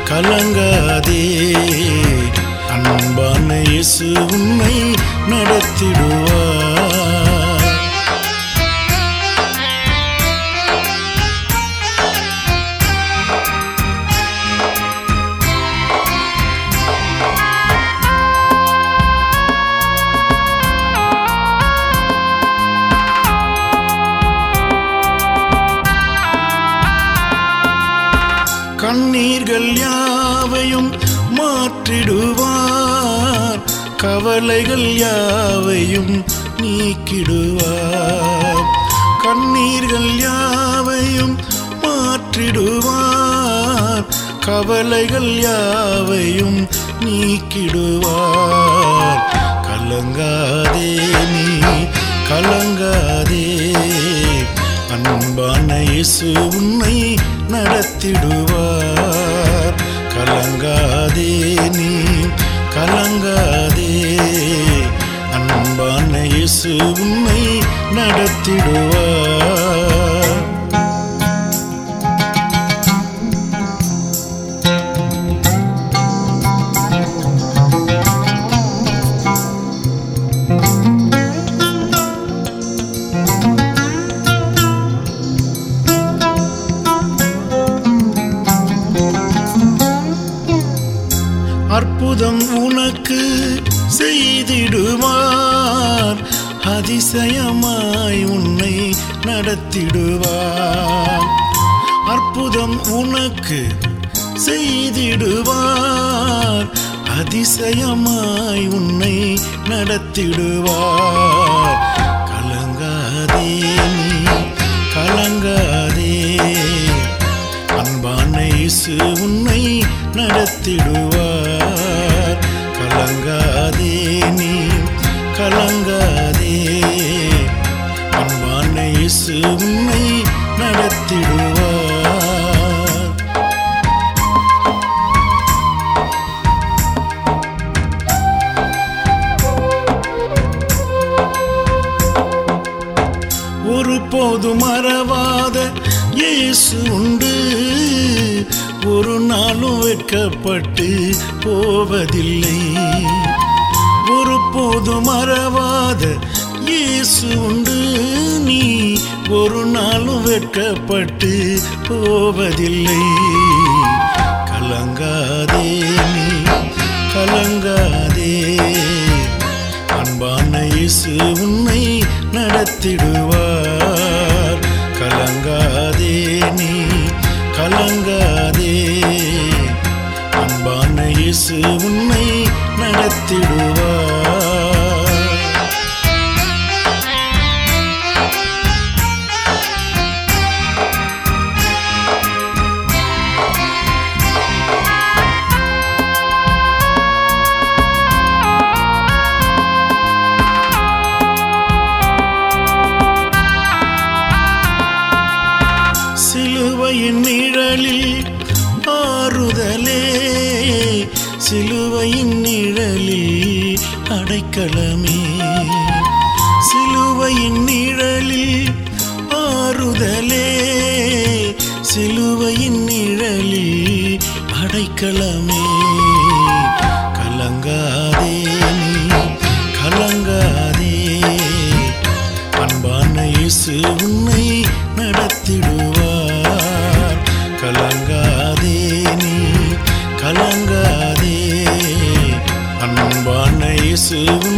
கலங்காதே அன்பான இயேசு உன்னை நடத்திடுவார் கண்ணீர்கள் யாவையும் மாற்றிடுவார் கவலைகள் யாவையும் நீக்கிடுவார் கண்ணீர்கள் யாவையும் மாற்றிடுவார் கவலைகள் யாவையும் நீக்கிடுவார் கலங்காதே நீ கலங்காதே அன்பான இயேசு உன்னை நடத்திடுவார் கலங்காதே நீ கலங்காதே அன்பான இயேசு உன்னை நடத்திடுவார் அற்புதம் உனக்கு செய்திடுவார் அதிசயமாய் உன்னை நடத்திடுவார் அற்புதம் உனக்கு செய்திடுவார் அதிசயமாய் உன்னை நடத்திடுவார் கலங்காதே நீ கலங்காதே அன்பான இயேசு உன்னை நடத்திடுவார் கலங்காதே நீ கலங்காதே அன்பான இயேசு உன்னை நடத்திடுவார் ஒரு போது மறவாத இயேசு உண்டு ஒரு நாளும் வெட்கப்பட்டு போவதில்லை ஒரு போது மறவாத இயேசு உண்டு நீ ஒரு நாளும் வெட்கப்பட்டு போவதில்லை கலங்காதே நீ கலங்காதே அன்பான இயேசு உன்னை நடத்திடுவார் கலங்காதே நீ கலங்காதே அன்பான இயேசு உன்னை நடத்திடுவார் சிலுவையின் நிழலில் ஆறுதலே சிலுவையின் நிழலில் அடைக்கலமே சிலுவையின் நிழலில் ஆறுதலே சிலுவையின் நிழலில் அடைக்கலமே கலங்காதே நீ கலங்காதே அன்பான இயேசு உன்னை நடத்திடுவார் கலங்காதே நீ கலங்காதே அன்பான இயேசு